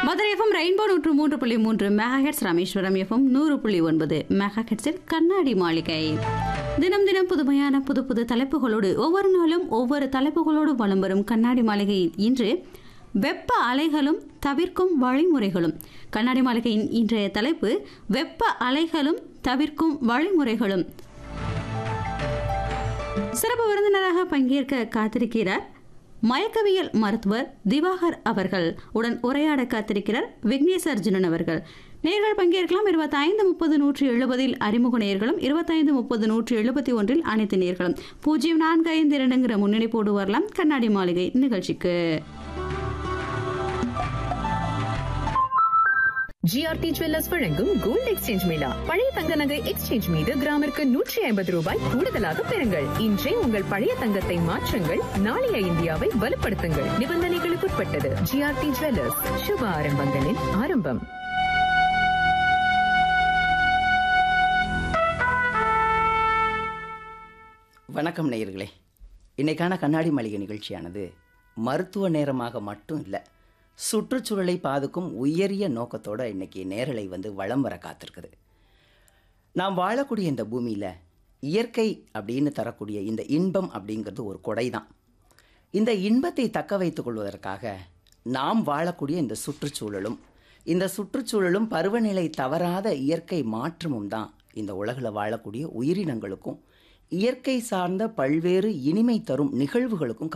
Madurai FM rainbow நூற்று மூன்று புள்ளி மூன்று மெகாஹெட்ஸ் ராமேஸ்வரம் எஃப்எம் நூறு புள்ளி ஒன்பது மெகாஹெட்ஸில் கண்ணாடி மாளிகை தினம் தினம் புதுமையான புது புது தலைப்புகளோடு ஒவ்வொரு நாளும் ஒவ்வொரு தலைப்புகளோடு வலம் வரும் கண்ணாடி மாளிகையில் இன்று வெப்ப அலைகளும் தவிர்க்கும் வழிமுறைகளும் கண்ணாடி மாளிகையின் இன்றைய தலைப்பு வெப்ப அலைகளும் தவிர்க்கும் வழிமுறைகளும் சிறப்பு விருந்தினராக பங்கேற்க காத்திருக்கிறார் மயக்கவியல் மருத்துவர் திவாகர் அவர்கள் உடன் உரையாட காத்திருக்கிறார் விக்னேஷ் அர்ஜுனன் அவர்கள் நேர்கள் பங்கேற்கலாம் இருபத்தைந்து முப்பது நூற்றி எழுபதில் அறிமுக நேர்களும் இருபத்தைந்து முப்பது நூற்றி எழுபத்தி ஒன்றில் அனைத்து நேர்களும் பூஜ்ஜியம் நான்கு ஐந்து இரண்டுங்கிற முன்னணிப்போடு வரலாம் கண்ணாடி மாளிகை நிகழ்ச்சிக்கு ஜிஆர்டி ஜுவல்லர்ஸ் வழங்கும் கோல்ட் எக்ஸ்சேஞ்ச் மேளா பழைய தங்க நகை எக்ஸ்சேஞ்ச் மீது கிராமிற்கு நூற்றி ஐம்பது ரூபாய் கூடுதலாக பெறுங்கள் இன்றே உங்கள் பழைய தங்கத்தை மாற்றுங்கள் நாளைய இந்தியாவை வலுப்படுத்துங்கள் நிபந்தனைகளுக்குட்பட்டது ஜிஆர்டி ஜுவல்லர்ஸ் சுப ஆரம்பங்களின் ஆரம்பம் வணக்கம் நேயர்களே இன்னைக்கான கண்ணாடி மளிகை நிகழ்ச்சியானது மருத்துவ நேரமாக மட்டும் இல்லை சுற்றுச்சூழலை பாதுக்கும் உயரிய நோக்கத்தோட இன்னைக்கு நேரலை வந்து வளம் வர காத்திருக்குது நாம் வாழக்கூடிய இந்த பூமியில் இயற்கை அப்படின்னு தரக்கூடிய இந்த இன்பம் அப்படிங்கிறது ஒரு கொடை தான் இந்த இன்பத்தை தக்க வைத்துக் கொள்வதற்காக நாம் வாழக்கூடிய இந்த சுற்றுச்சூழலும் இந்த சுற்றுச்சூழலும் பருவநிலை தவறாத இயற்கை மாற்றமும் தான் இந்த உலகில் வாழக்கூடிய உயிரினங்களுக்கும் இயற்கை சார்ந்த பல்வேறு இனிமை தரும் நிகழ்வுகளுக்கும்